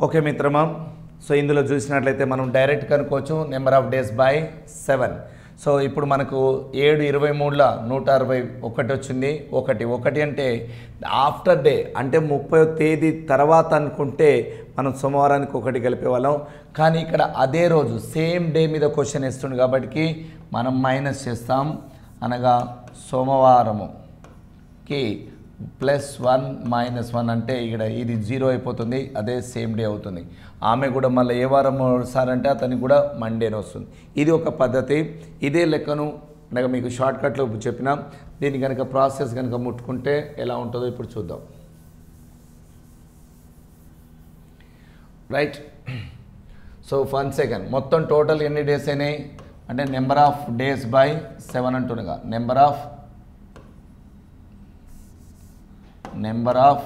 Okay మిత్రమా so ఇందులో చూసినట్లయితే మనం డైరెక్ట్ కనుక్కోవచ్చు number of days by seven so ఇప్పుడు మనకు ఏడు ఇరవై మూడుల నూట అరవై ఒకటి వచ్చింది ఒకటి ఒకటి అంటే ఆఫ్టర్ డే అంటే ముప్పై తేదీ తర్వాత అనుకుంటే మనం సోమవారానికి ఒకటి కలిపేవాళ్ళం కానీ ఇక్కడ అదే రోజు సేమ్ డే మీద క్వశ్చన్ ఇస్తుంది కాబట్టి మనం మైనస్ చేస్తాం అనగా సోమవారముకి ప్లస్ వన్ మైనస్ వన్ అంటే ఇక్కడ ఇది జీరో అయిపోతుంది అదే సేమ్ డే అవుతుంది ఆమె కూడా మళ్ళీ ఏ వారం సార్ అంటే అతనికి కూడా మండేనే వస్తుంది ఇది ఒక పద్ధతి ఇదే లెక్కను అనగా మీకు షార్ట్ కట్లో చెప్పిన దీన్ని కనుక ప్రాసెస్ కనుక ముట్టుకుంటే ఎలా ఉంటుందో ఇప్పుడు చూద్దాం రైట్ సో వన్ సెకండ్ మొత్తం టోటల్ ఎన్ని డేస్ అయినాయి అంటే number of days by seven అంటుండగా number of number of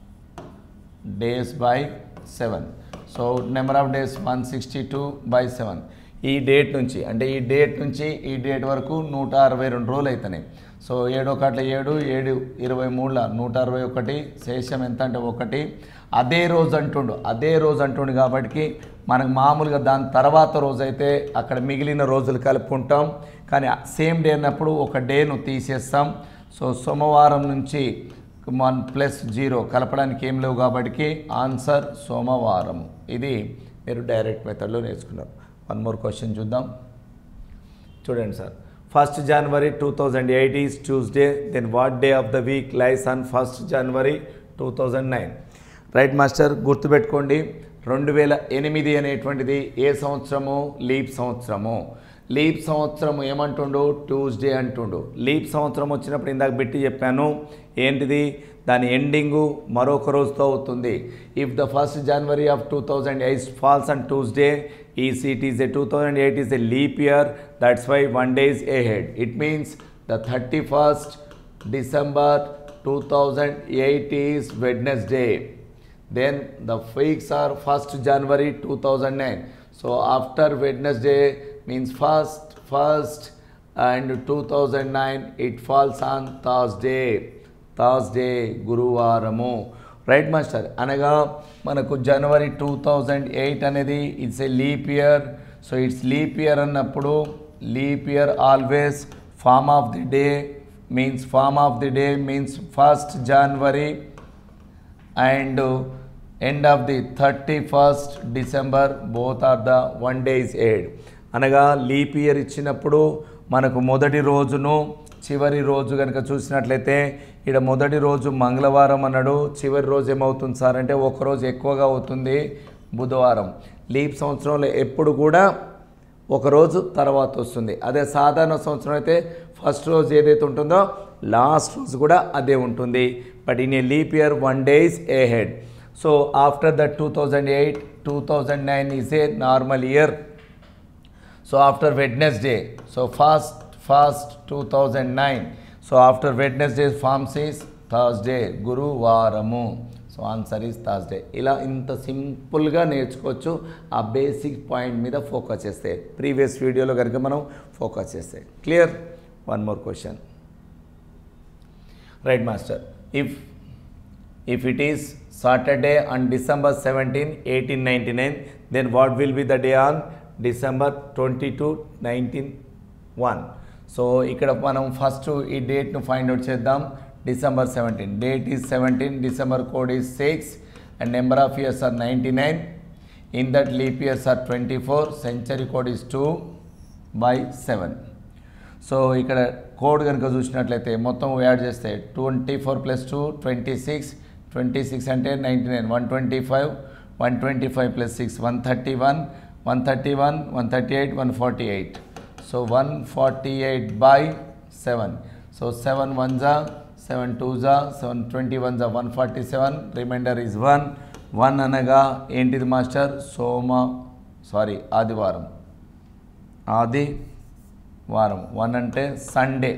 days by seven so number of days one sixty two by seven ఈ డేట్ నుంచి అంటే ఈ డేట్ నుంచి ఈ డేట్ వరకు నూట అరవై రెండు రోజులు అవుతున్నాయి సో ఏడు ఒకట్ల ఏడు ఏడు ఇరవై మూడుల నూట అరవై ఒకటి శేషం ఎంత అంటే ఒకటి అదే రోజు అంటుండు అదే రోజు అంటుండు కాబట్టి మనకు మామూలుగా దాని తర్వాత రోజు అయితే అక్కడ మిగిలిన రోజులు కలుపుకుంటాం కానీ సేమ్ డే అన్నప్పుడు ఒక డేను తీసేస్తాం సో సోమవారం నుంచి వన్ ప్లస్ జీరో కలపడానికి ఏం లేవు కాబట్టి ఆన్సర్ సోమవారం ఇది మీరు డైరెక్ట్ మెథడ్లో నేర్చుకున్నారు వన్ మోర్ క్వశ్చన్ చూద్దాం చూడండి sir first January two thousand eight is Tuesday then what day of the week lies on first January two thousand nine right master గుర్తుపెట్టుకోండి రెండు వేల ఎనిమిది అనేటువంటిది ఏ సంవత్సరము లీప్ సంవత్సరము లీప్ సంవత్సరం ఏమంటుండు ట్యూస్డే అంటుండు లీప్ సంవత్సరం వచ్చినప్పుడు ఇందాక పెట్టి చెప్పాను ఏంటిది దాని ఎండింగు మరొక రోజుతో అవుతుంది if the first January of two thousand eight falls and Tuesday is it is a two thousand eight is a leap year that's why one days ahead it means the thirty first December two thousand eight is Wednesday then the weeks are 1st January 2009 so after Wednesday means first first and 2009 it falls on Thursday Thursday గురువారము right master అనగా మనకు January two thousand eight అనేది it's a leap year so it's leap year అన్నప్పుడు leap year always form of the day means form of the day means first January and end of the thirty first December both are the one days ahead అనగా leap year ఇచ్చినప్పుడు మనకు మొదటి రోజును చివరి రోజు కనుక చూసినట్లయితే ఇక్కడ మొదటి రోజు మంగళవారం అన్నాడు చివరి రోజు ఏమవుతుంది సార్ అంటే ఒకరోజు ఎక్కువగా అవుతుంది బుధవారం లీప్ సంవత్సరంలో ఎప్పుడు కూడా ఒక రోజు తర్వాత వస్తుంది అదే సాధారణ సంవత్సరం అయితే ఫస్ట్ రోజు ఏదైతే ఉంటుందో లాస్ట్ రోజు కూడా అదే ఉంటుంది but in a leap year one days ahead so after that two thousand eight two thousand nine is a normal year so after Wednesday so fast fast two thousand nine so after Wednesday forms is Thursday గురువారము so answer is Thursday ఇలా ఇంత సింపుల్గా నేర్చుకోవచ్చు ఆ basic point మీద focus చేస్తే previous వీడియోలో కనుక మనం ఫోకస్ చేస్తే clear one more question right master if if it is Saturday on December 17, 1899, then what will be the day on December 22, 1901? So ఇక్కడ మనం ఫస్ట్ ఈ డేట్ను ఫైండ్ అవుట్ చేద్దాం December seventeen date is seventeen December code is six and number of years are ninety nine in that leap years are twenty four century code is two by seven so ఇక్కడ code కనుక చూసినట్లయితే మొత్తం add చేస్తే twenty four plus two twenty six twenty six అంటే ninety nine one twenty five one twenty five plus six one thirty one one thirty one one thirty eight one forty eight so one forty eight by seven so seven one జా seven two జా seven twenty one జా one forty seven remainder is one one అనగా ఏంటిది master సోమ sorry ఆదివారం ఆది వారం one అంటే Sunday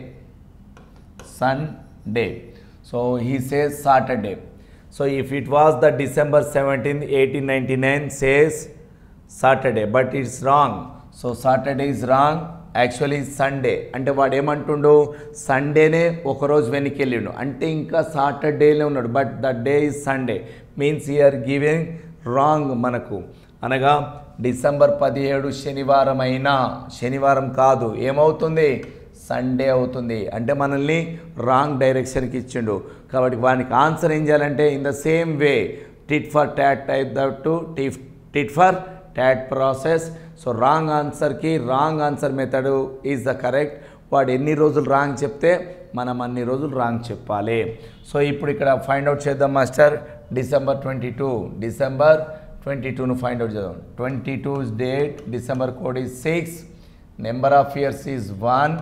Sunday so he says Saturday so if it was the December seventeen eighteen ninety nine says Saturday but it's wrong so Saturday is wrong actually Sunday అంటే వాడు ఏమంటుండు సండేనే ఒకరోజు వెనక్కి వెళ్ళిండు అంటే ఇంకా సాటర్డేలో ఉన్నాడు but the day is Sunday means you are giving wrong మనకు అనగా డిసెంబర్ పదిహేడు శనివారం అయినా శనివారం కాదు ఏమవుతుంది సండే అవుతుంది అంటే మనల్ని రాంగ్ డైరెక్షన్కి ఇచ్చిండు కాబట్టి వానికి ఆన్సర్ ఏం చేయాలంటే in the same way tit for tat type the to tiff tit for tat process so wrong ఆన్సర్కి wrong answer method is the correct వాడు ఎన్ని రోజులు రాంగ్ చెప్తే మనం అన్ని రోజులు రాంగ్ చెప్పాలి సో ఇప్పుడు ఇక్కడ ఫైండ్ అవుట్ చేద్దాం master December twenty two December twenty టూను ఫైండ్ అవుట్ చేద్దాం twenty two date December code is six number of years is one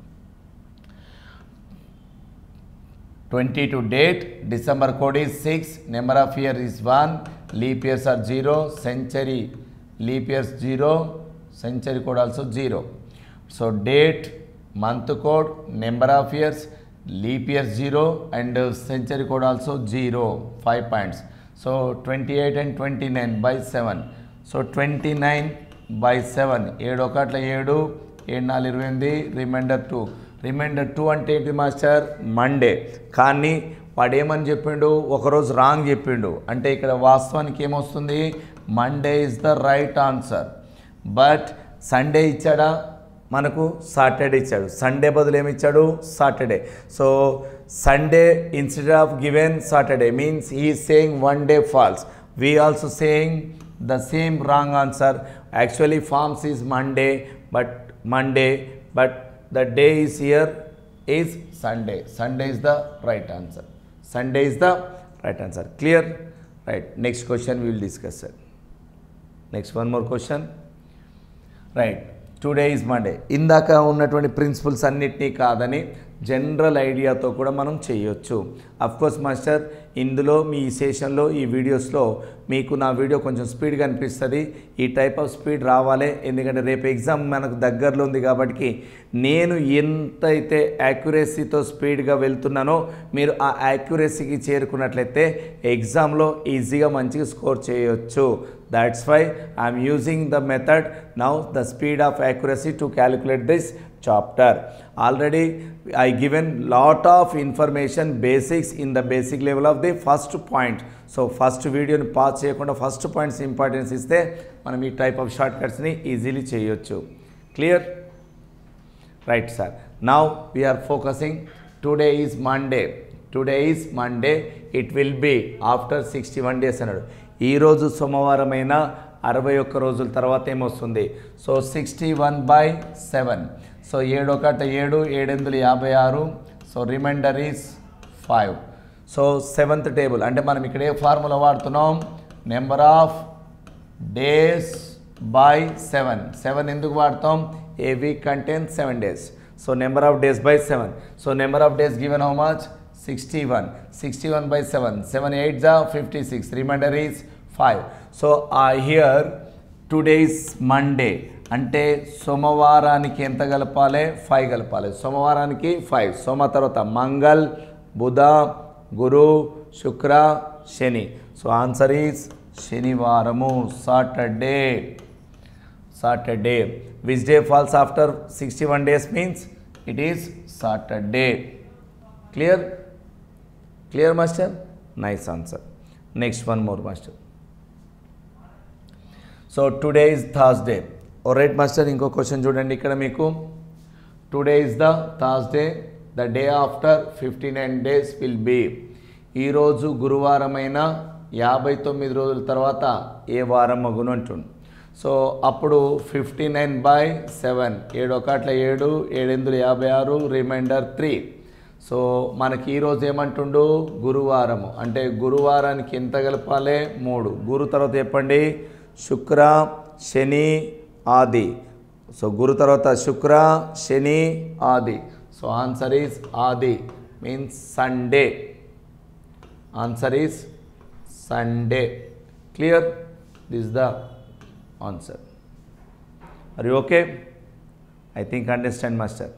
twenty two date December code is six number of year is one leap years are zero century leap years zero century code also zero so date month code number of years leap years zero and century code also zero five points so twenty eight and twenty nine by seven so twenty nine by seven ఏడు ఒకట్ల ఏడు ఏడు నాలుగు ఇరవై ఎనిమిది remainder two remainder two అంటే ఏంటి master Monday కానీ వాడు ఏమని చెప్పిండు ఒకరోజు రాంగ్ చెప్పిండు అంటే ఇక్కడ వాస్తవానికి ఏమొస్తుంది Monday is the right answer but Sunday ఇచ్చాడా మనకు సాటర్డే ఇచ్చాడు సండే బదులు ఏమి ఇచ్చాడు Saturday so Sunday instead of given Saturday means he saying one day falls we also saying the same wrong answer actually forms is Monday but Monday but the day is here is Sunday. Sunday is the right answer. Sunday is the right answer. Clear? Right. Next question we will discuss it. Next one more question. Right today is Monday ఇందాక ఉన్నటువంటి principles అన్నిటినీ కాదని general ఐడియాతో కూడా మనం చేయొచ్చు course master ఇందులో మీ సెషన్లో ఈ వీడియోస్లో మీకు నా వీడియో కొంచెం స్పీడ్గా అనిపిస్తుంది ఈ టైప్ ఆఫ్ స్పీడ్ రావాలి ఎందుకంటే రేపు ఎగ్జామ్ మనకు దగ్గరలో ఉంది కాబట్టి నేను ఎంతైతే యాక్యురసీతో స్పీడ్గా వెళ్తున్నానో మీరు ఆ యాక్యురసీకి చేరుకున్నట్లయితే ఎగ్జామ్లో ఈజీగా మంచిగా స్కోర్ చేయొచ్చు that's why i'm using the method now the speed of accuracy to calculate this chapter already i given lot of information basics in the basic level of the first point so first వీడియోని pass చేయకుండా first points importance ఇస్తే మనం ఈ type of short కట్స్ని easily చేయొచ్చు clear right sir now we are focusing today is Monday today is Monday it will be after sixty one days అన్నాడు ఈరోజు సోమవారమైన అరవై ఒక్క రోజుల తర్వాత ఏమొస్తుంది so sixty one by seven so ఏడు ఒకట ఏడు ఏడెనిమిది యాభై ఆరు so remainder is five so seventh table అంటే మనం ఇక్కడ ఏ ఫార్ములా వాడుతున్నాం number of days by seven seven ఎందుకు వాడతాం a week contain seven days so number of days by seven so number of days given how much sixty one sixty one by seven seven eight జా fifty six remainder is five so ఆ here two days Monday అంటే సోమవారానికి ఎంత కలపాలి five కలపాలి సోమవారానికి five సోమ తర్వాత మంగళ్ బుధ గురు శుక్ర శని సో ఆన్సర్ ఈజ్ శనివారము Saturday Saturday which day falls after sixty one days means it is Saturday clear clear master nice answer next one more master so today is Thursday oh right master ఇంకో question చూడండి ఇక్కడ మీకు today is the Thursday the day after fifty nine days will be ఈరోజు గురువారమైన యాభై తొమ్మిది రోజుల తర్వాత ఏ వారం మగును అంటుండు సో అప్పుడు ఫిఫ్టీ నైన్ బై సెవెన్ ఏడు ఒకట్ల ఏడు ఏడెనిమిది యాభై ఆరు రిమైండర్ త్రీ సో మనకి ఈరోజు ఏమంటుండు గురువారము అంటే గురువారానికి ఎంత కలపాలి మూడు గురు తర్వాత చెప్పండి శుక్ర శని ఆది సో గురు తర్వాత శుక్ర శని ఆది సో ఆన్సర్ ఈస్ ఆది means Sunday answer is Sunday clear this the answer are you okay I think understand master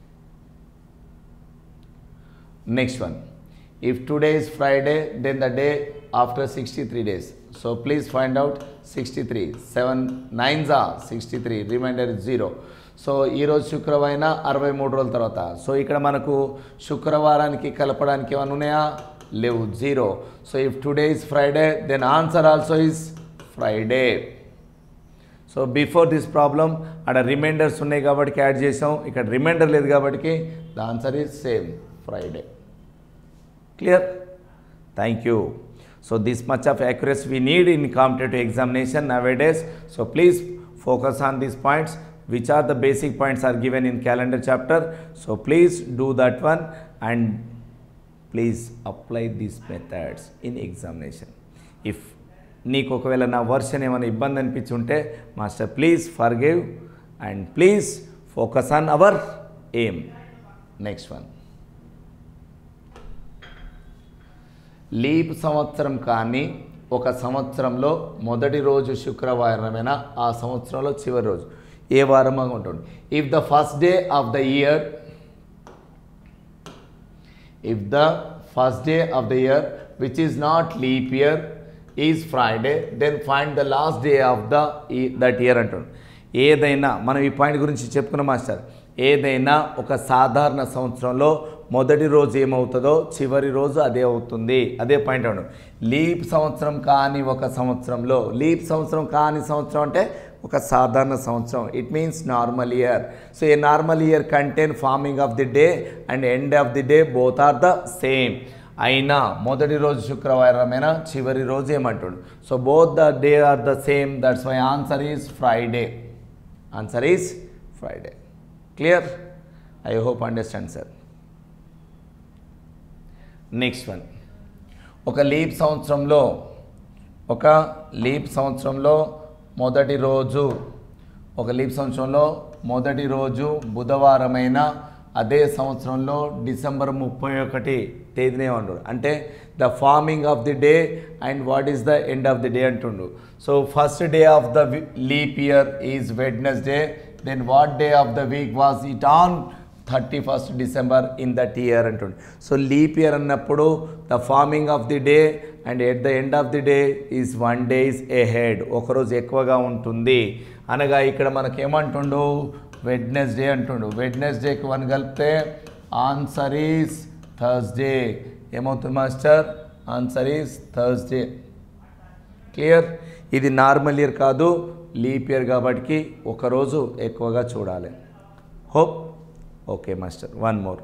Next one. If today is Friday, then the day after 63 days. So please find out 63. 7 9s are 63. Remainder is 0. So ఈరోజు శుక్రవారం అరవై మూడు రోజుల తర్వాత so ఇక్కడ మనకు శుక్రవారానికి కలపడానికి ఏమైనా ఉన్నాయా లేవు zero so if today is Friday then answer also is Friday so before this problem అక్కడ రిమైండర్స్ ఉన్నాయి కాబట్టి యాడ్ చేసాం ఇక్కడ రిమైండర్ లేదు కాబట్టి the answer is same Friday clear thank you so this much of accuracy we need in competitive examination nowadays so please focus on these points which are the basic points are given in calendar chapter so please do that one and please apply these methods in examination if నీకు ఒకవేళ నా version ఏమైనా ఇబ్బంది అనిపించి ఉంటే master please forgive and please focus on our aim next one leap సంవత్సరం కానీ ఒక సంవత్సరంలో మొదటి రోజు శుక్రవారమైనా ఆ సంవత్సరంలో చివరి రోజు ఏ వారమా ఉంటుంది if the first day of the year if the first day of the year which is not leap year is Friday then find the last day of the that year అంటాడు ఏదైనా మనం ఈ పాయింట్ గురించి చెప్పుకున్నాం master ఏదైనా ఒక సాధారణ సంవత్సరంలో మొదటి రోజు ఏమవుతుందో చివరి రోజు అదే అవుతుంది అదే పాయింట్ అవును లీప్ సంవత్సరం కాని ఒక సంవత్సరంలో లీప్ సంవత్సరం కాని సంవత్సరం అంటే ఒక సాధారణ సంవత్సరం it means normal year so a normal year contain forming of the day and end of the day both are the same అయినా మొదటి రోజు శుక్రవారమైనా చివరి రోజు ఏమంటాడు so both the day are the same that's why answer is Friday answer is Friday clear I hope understand sir next one ఒక leap సంవత్సరంలో ఒక లీప్ సంవత్సరంలో మొదటి రోజు ఒక లీప్ సంవత్సరంలో మొదటి రోజు బుధవారమైన అదే సంవత్సరంలో డిసెంబర్ ముప్పై ఒకటి తేదీనే అంటాడు అంటే the forming of the day and what is the end of the day అంటుండు so first day of the leap year is Wednesday then what day of the week was it on thirty first December in that year అంటుండు so leap year అన్నప్పుడు the forming of the day and at the end of the day is one day is ahead ఒకరోజు ఎక్కువగా ఉంటుంది అనగా ఇక్కడ మనకేమంటుండు Wednesday అంటుండు వెడ్నెస్డేకి one కలిపితే ఆన్సర్ ఈజ్ థర్స్డే ఏమవుతుంది master answer is Thursday clear ఇది నార్మల్ ఇయర్ కాదు లీప్ ఇయర్ కాబట్టి ఒకరోజు ఎక్కువగా చూడాలి hope okay master one more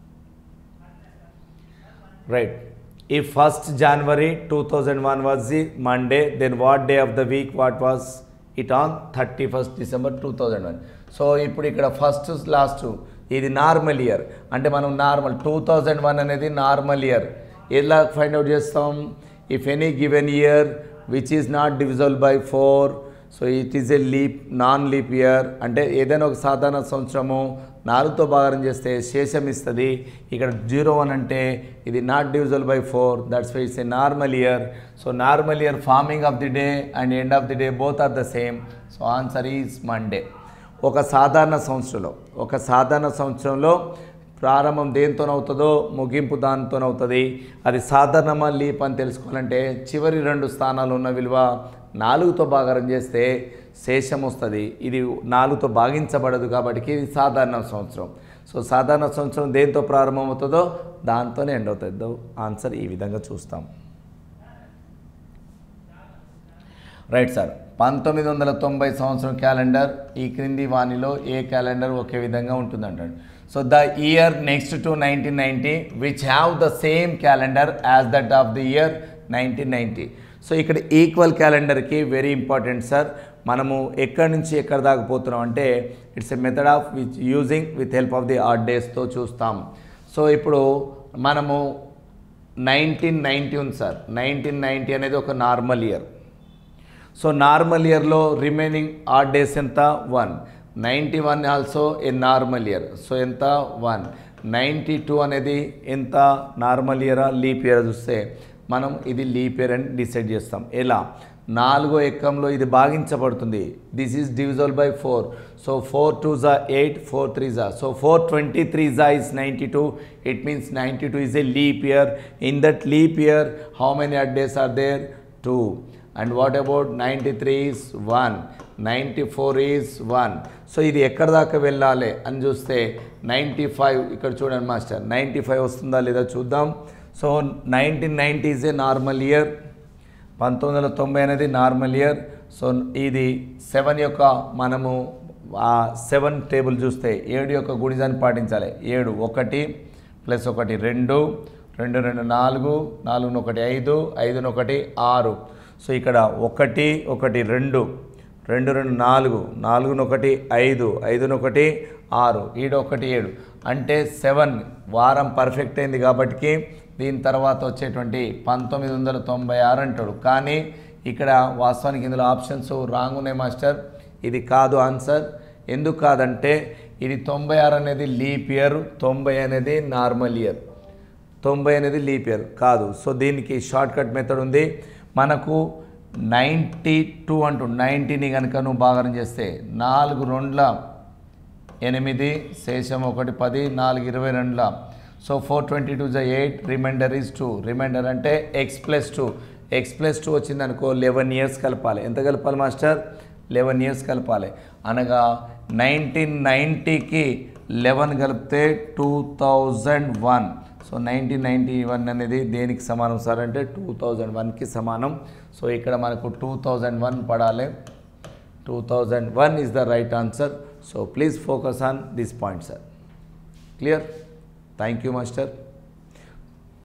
right ఈ first January two thousand one was the Monday then what day of the week what was it on thirty first December two thousand one so ఇప్పుడు ఇక్కడ first last ఇది normal year అంటే మనం normal two thousand one అనేది normal year ఎలా find out చేస్తాం if any given year which is not divisible by four so it is a leap non leap year అంటే ఏదైనా ఒక సాధారణ సంవత్సరము నాలుగుతో భాగం చేస్తే శేషం ఇస్తుంది ఇక్కడ జీరో వన్ అంటే ఇది not divisible by four that's why it's a normal year so normal year forming of the day and end of the day both are the same so answer is Monday ఒక సాధారణ సంవత్సరంలో ఒక సాధారణ సంవత్సరంలో ప్రారంభం దేంతోనవుతుందో ముగింపు దానితోనవుతుంది అది సాధారణమా లీప్ అని తెలుసుకోవాలంటే చివరి రెండు స్థానాలు ఉన్న విలువ నాలుగుతో భాగారం చేస్తే శేషం వస్తుంది ఇది నాలుగుతో భాగించబడదు కాబట్టి ఇది సాధారణ సంవత్సరం సో సాధారణ సంవత్సరం దేంతో ప్రారంభమవుతుందో దాంతోనే ఎండ్ అవుతుందో ఆన్సర్ ఈ విధంగా చూస్తాం రైట్ సార్ పంతొమ్మిది వందల తొంభై సంవత్సరం క్యాలెండర్ ఈ క్రింది వాణిలో ఏ క్యాలెండర్ ఒకే విధంగా ఉంటుందంటాడు so the year next to nineteen ninety which have the same calendar as that of the year nineteen ninety so ఇక్కడ ఈక్వల్ క్యాలెండర్కి వెరీ ఇంపార్టెంట్ సార్ మనము ఎక్కడి నుంచి ఎక్కడ దాకా పోతున్నాం అంటే it's a method of which using with help of the odd డేస్తో చూస్తాం సో ఇప్పుడు మనము నైన్టీన్ నైంటీ ఉంది సార్ నైన్టీన్ నైంటీ అనేది ఒక నార్మల్ ఇయర్ సో నార్మల్ ఇయర్లో రిమైనింగ్ ఆడ్ డేస్ ఎంత one ninety one also a normal year so ఎంత వన్ నైంటీ టూ అనేది ఎంత నార్మల్ ఇయరా లీప్ ఇయర్ చూస్తే మనం ఇది లీప్ ఇయర్ అని డిసైడ్ చేస్తాం ఎలా నాలుగో ఎక్కంలో ఇది భాగించబడుతుంది this is divisible by four so four two జా ఎయిట్ ఫోర్ త్రీ జా సో ఫోర్ ట్వంటీ త్రీ జా is ninety two it means ninety two is a leap year in that leap year how many odd days are there two and what about ninety three is one ninety four is one so ఇది ఎక్కడ దాకా వెళ్ళాలి అని చూస్తే ninety five ఇక్కడ చూడండి master ninety five వస్తుందా లేదా చూద్దాం so nineteen ninety is a normal year పంతొమ్మిది వందల తొంభై అనేది నార్మల్ ఇయర్ సో ఇది సెవెన్ యొక్క మనము ఆ సెవెన్ టేబుల్ చూస్తే ఏడు యొక్క గుణిజాన్ని పాటించాలి ఏడు ఒకటి ప్లస్ ఒకటి రెండు రెండు రెండు నాలుగు నాలుగును ఒకటి ఐదు ఐదును ఒకటి ఆరు సో ఇక్కడ ఒకటి ఒకటి రెండు రెండు రెండు నాలుగు నాలుగును ఒకటి ఐదు ఐదును ఒకటి ఆరు ఈడు ఒకటి ఏడు అంటే సెవెన్ వారం పర్ఫెక్ట్ అయింది కాబట్టి దీని తర్వాత వచ్చేటువంటి పంతొమ్మిది వందల తొంభై ఆరు అంటాడు కానీ ఇక్కడ వాస్తవానికి ఇందులో ఆప్షన్స్ రాంగ్ ఉన్నాయి మాస్టర్ ఇది కాదు ఆన్సర్ ఎందుకు కాదంటే ఇది తొంభై ఆరు అనేది లీప్ ఇయర్ తొంభై అనేది నార్మల్ ఇయర్ తొంభై అనేది లీప్ ఇయర్ కాదు సో దీనికి షార్ట్ కట్ మెథడ్ ఉంది మనకు నైంటీ టూ అంటూ నైంటీని కనుక నువ్వు భాగం చేస్తే నాలుగు రెండ్ల ఎనిమిది శేషం ఒకటి పది నాలుగు ఇరవై రెండుల సో ఫోర్ ట్వంటీ టూ జ eight remainder is two remainder అంటే x plus two x plus two వచ్చింది అనుకో లెవెన్ ఇయర్స్ కలపాలి ఎంత కలపాలి మాస్టర్ లెవెన్ ఇయర్స్ కలపాలి అనగా నైన్టీన్ నైంటీకి లెవెన్ కలిపితే two thousand one so nineteen ninety one అనేది దేనికి సమానం సార్ అంటే టూ థౌజండ్ వన్కి సమానం సో ఇక్కడ మనకు టూ థౌజండ్ వన్ పడాలి 2001 is the right answer. So please focus on this point, sir. Clear? Thank you, master.